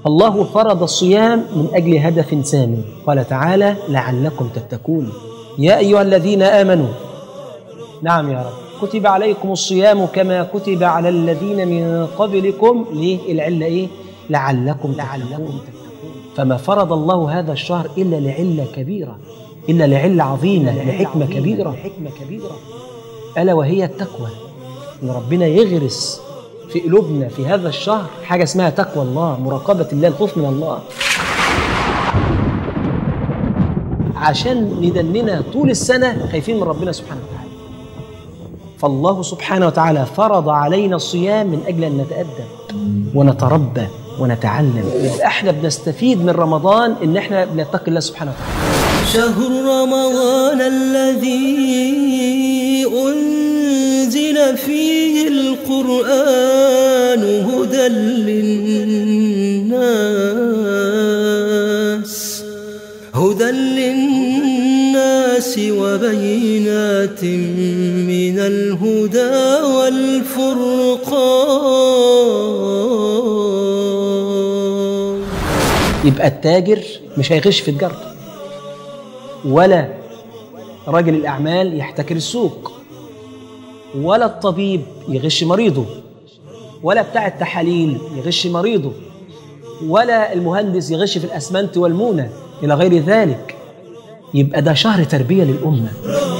الله فرض الصيام من أجل هدف سامي قال تعالى لعلكم تتقون يا أيها الذين آمنوا نعم يا رب كتب عليكم الصيام كما كتب على الذين من قبلكم ليه العلة إيه لعلكم لعلكم تتقون فما فرض الله هذا الشهر إلا لعلة كبيرة إلا لعلة عظيمة لحكمة كبيرة حكمة كبيرة ألا وهي التقوى إن ربنا يغرس في قلوبنا في هذا الشهر حاجة اسمها تقوى الله مراقبة الله الخوف من الله عشان ندننا طول السنة خايفين من ربنا سبحانه وتعالى فالله سبحانه وتعالى فرض علينا الصيام من أجل أن نتأدب ونتربى ونتعلم يبقى احنا بنستفيد من رمضان ان احنا بنتقي الله سبحانه وتعالى شهر رمضان الذي أنزل فيه القرآن هدى للناس هدى للناس وبينات من الهدى والفرقان يبقى التاجر مش هيغش في تجارته ولا راجل الأعمال يحتكر السوق ولا الطبيب يغش مريضه ولا بتاع التحاليل يغش مريضه ولا المهندس يغش في الأسمنت والمونة إلى غير ذلك يبقى ده شهر تربية للأمة